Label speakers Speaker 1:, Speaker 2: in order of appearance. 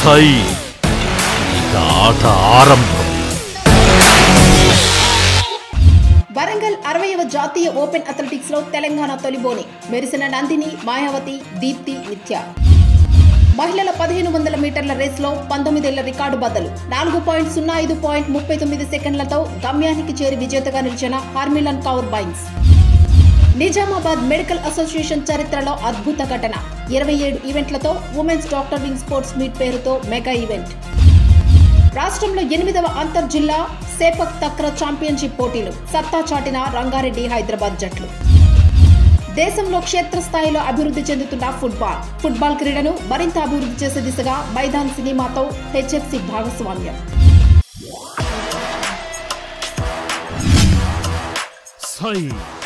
Speaker 1: సై ఇక ఆట ఆరంభం
Speaker 2: వరంగల్ అరవైవ జాతీయ ఓపెన్ అథ్లెటిక్స్ లో తెలంగాణ తొలిబోని మెరిసిన నందిని మాయావతి దీప్తి నిత్య మహిళల పదిహేను వందల మీటర్ల రేస్లో పంతొమ్మిదేళ్ల రికార్డు బద్దలు నాలుగు పాయింట్ సున్నా ఐదు పాయింట్ ముప్పై తొమ్మిది సెకండ్లతో గమ్యానికి చేరి విజేతగా నిలిచిన హార్మిలన్ కౌర్ బైన్స్ నిజామాబాద్ మెడికల్ అసోసియేషన్ చరిత్రలో అద్భుత ఘటన ఇరవై ఏడు ఈవెంట్లతో women's doctor wing sports meet పేరుతో మెగా ఈవెంట్ రాష్ట్రంలో ఎనిమిదవ అంతర్ జిల్లా సేపక్ తక్ర ఛాంపియన్షిప్ పోటీలు సత్తా చాటిన రంగారెడ్డి హైదరాబాద్ జట్లు దేశంలో క్షేత్రస్థాయిలో అభివృద్ధి చెందుతున్న ఫుట్బాల్ ఫుట్బాల్ క్రీడను మరింత అభివృద్ధి చేసే దిశగా మైదాన్ సినిమాతో హెచ్ఎఫ్సి భాగస్వామ్యం
Speaker 1: సై